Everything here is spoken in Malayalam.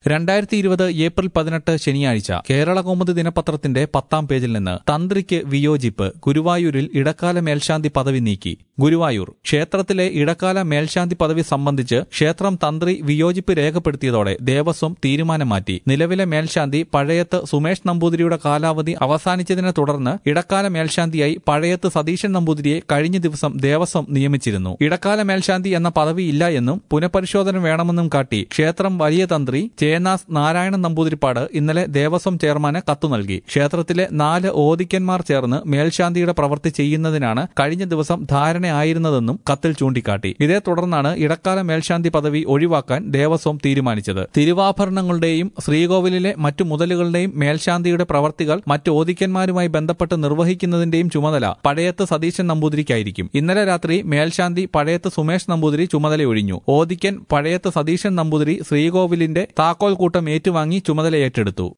രണ്ടായിരത്തി ഇരുപത് ഏപ്രിൽ പതിനെട്ട് ശനിയാഴ്ച കേരള കൗമുദി ദിനപത്രത്തിന്റെ പത്താം പേജിൽ നിന്ന് തന്ത്രിക്ക് വിയോജിപ്പ് ഗുരുവായൂരിൽ ഇടക്കാല മേൽശാന്തി പദവി നീക്കി ഗുരുവായൂർ ക്ഷേത്രത്തിലെ ഇടക്കാല മേൽശാന്തി പദവി സംബന്ധിച്ച് ക്ഷേത്രം തന്ത്രി വിയോജിപ്പ് രേഖപ്പെടുത്തിയതോടെ ദേവസ്വം തീരുമാനം മാറ്റി നിലവിലെ മേൽശാന്തി പഴയത്ത് സുമേഷ് നമ്പൂതിരിയുടെ കാലാവധി അവസാനിച്ചതിനെ തുടർന്ന് ഇടക്കാല മേൽശാന്തിയായി പഴയത്ത് സതീശൻ നമ്പൂതിരിയെ കഴിഞ്ഞ ദിവസം ദേവസ്വം നിയമിച്ചിരുന്നു ഇടക്കാല മേൽശാന്തി എന്ന പദവി ഇല്ല എന്നും പുനഃപരിശോധന വേണമെന്നും കാട്ടി ക്ഷേത്രം വലിയ തന്ത്രി ചേനാസ് നാരായണൻ നമ്പൂതിരിപ്പാട് ഇന്നലെ ദേവസ്വം ചെയർമാന് കത്തു നൽകി ക്ഷേത്രത്തിലെ നാല് ഓദിക്കന്മാർ ചേർന്ന് മേൽശാന്തിയുടെ പ്രവൃത്തി ചെയ്യുന്നതിനാണ് കഴിഞ്ഞ ദിവസം ധാരണയായിരുന്നതെന്നും കത്തിൽ ചൂണ്ടിക്കാട്ടി ഇതേ തുടർന്നാണ് ഇടക്കാല മേൽശാന്തി പദവി ഒഴിവാക്കാൻ ദേവസ്വം തീരുമാനിച്ചത് തിരുവാഭരണങ്ങളുടെയും ശ്രീകോവിലിലെ മറ്റു മുതലുകളുടെയും മേൽശാന്തിയുടെ പ്രവർത്തികൾ മറ്റു ഓദിക്കന്മാരുമായി ബന്ധപ്പെട്ട് നിർവഹിക്കുന്നതിന്റെയും ചുമതല പഴയത്ത് സതീശൻ നമ്പൂതിരിക്കായിരിക്കും ഇന്നലെ രാത്രി മേൽശാന്തി പഴയത്ത് സുമേഷ് നമ്പൂതിരി ചുമതലയൊഴിഞ്ഞു ഓദിക്കൻ പഴയത്ത് സതീശൻ നമ്പൂതിരി ശ്രീകോവിലിന്റെ താക്കോൽ കൂട്ടം ഏറ്റുവാങ്ങി ചുമതല ഏറ്റെടുത്തു